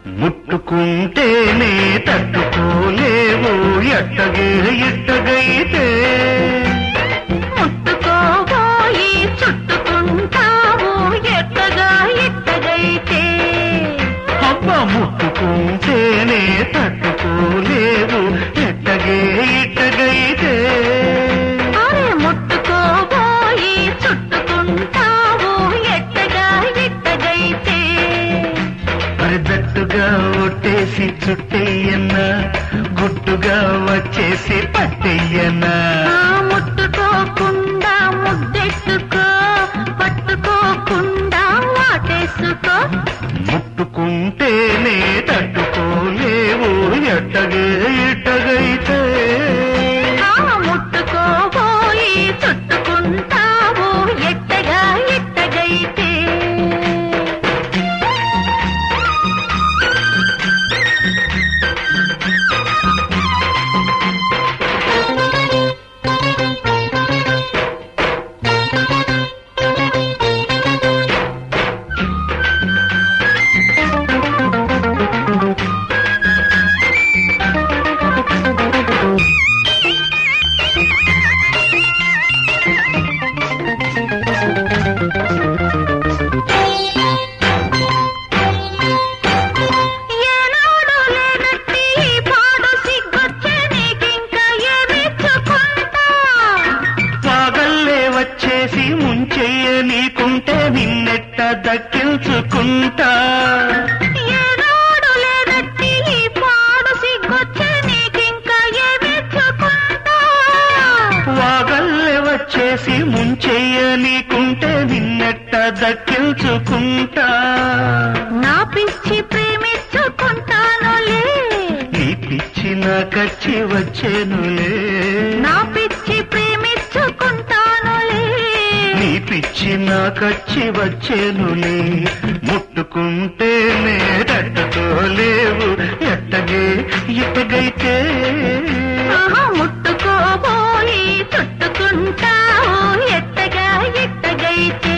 ముట్టుకుంటేనే తట్టుకోలేవు ఎట్టగే ఇట్టగైతే ముట్టుకోబోయి చుట్టుకుంటావు ఎట్టగా ఇట్టగైతే అబ్బ ముట్టుకుంటేనే తట్టుకోలేవు ఎట్టగే ఇట్టగైతే అరే ముట్టుకోబోయి చుట్టుకుంటావు ఎట్టగా ఇట్టగైతే మరి దట్టుగా ఒట్టేసి చుట్టేయన్నా గుట్టుగా వచ్చేసి పట్టేయన్నా ఆ ముట్టుకోకుండా ముద్దెట్టుకో పట్టుకోకుండా వాటేసుకో ముట్టుకుంటేనే తట్టుకోలేవు ఎట్టగే ఇట్టగైతే ఆ ముట్టుకోబోయి చుట్టుకుంటావు ఎట్టగా ఇట్టగైతే ఏనాడు లేనట్టి ఈ పాడు సిగ్గొచ్చే నీకింకా ఏమిచ్చుకుంటా పాగల్లే వచ్చేసి ముంచెయ్య నీకుంటే నిన్నెట్ట దక్కించుకుంటా ఏనాడు లేనట్టి ఈ పాడు సిగ్గొచ్చే నీకింకా ఏమిచ్చుకుంటా వాగల్లే వచ్చేసి ముంచెయ్య నీకుంటే నిన్నెట్ట దక్కించుకుంటా నా పిచ్చి ప్రేమించుకుంటానులే నీ పిచ్చి నాకచ్చి వచ్చేనులే నా పిచ్చి ప్రేమించుకుంటానులే నీ పిచ్చి నాకచ్చి వచ్చేనులే ముట్టుకుంటేనే తట్టుకోలేవు ఎట్టగే ఇట్టగైతే ఆహా, ముట్టుకోబోయి చుట్టుకుంటావు ఎట్టగా ఎట్టగైతే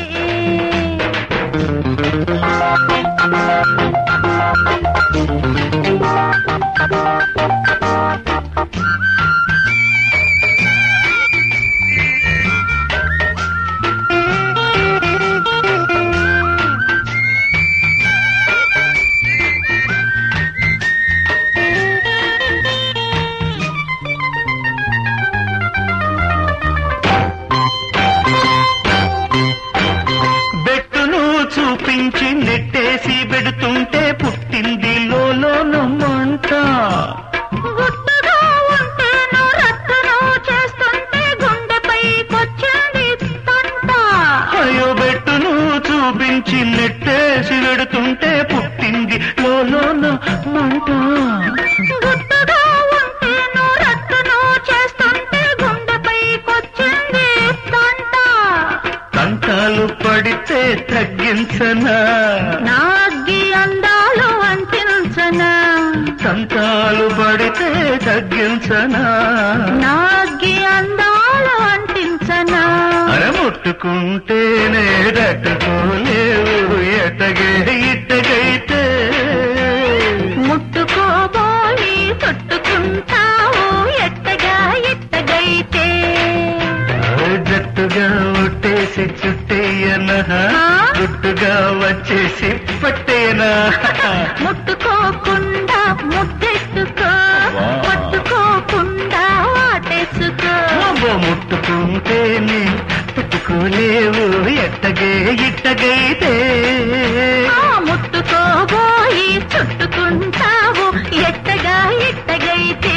బెట్టును చూపించి నెట్టేసి పెడుతుంటే పుట్టింది లోలోన మంట గుట్టుగా ఉంటేను రట్టును చేస్తుంటే గుండెపై కొచ్చింది తంట అయ్యో బెట్టును చూపించి నెట్టేసి పెడుతుంటే పుట్టింది లోలోన మంట గుట్టుగా ఉంటేను రట్టును చేస్తుంటే గుండెపై కొచ్చింది తంట తంటాలు పడితే తగ్గించనా నా అగ్గి అందాలు అంటించనా తంటాలు పడితే తగ్గించనా నా అగ్గి అందాలు అంటించనా అరముట్టుకుంటేనే తట్టుకోలేవు ఎట్టగే ఇట్టగైతే ముట్టుకోబోయి చుట్టుకుంటావు ఎట్టగా ఎట్టగైతే జట్టుగా ఒట్టేసి చుట్టేయనా ఆ? గుట్టుగా వచ్చేసి పట్టేనా ముట్టుకోకుండా ముద్దెట్టుకో వా. పట్టుకోకుండా వాటేసుకో అబ్బో, ముట్టుకుంటేనే తట్టుకోలేవు ఎట్టగే ఇట్టగైతే ఆ ముట్టుకోబోయి చుట్టుకుంటావు ఎట్టగా ఎట్టగైతే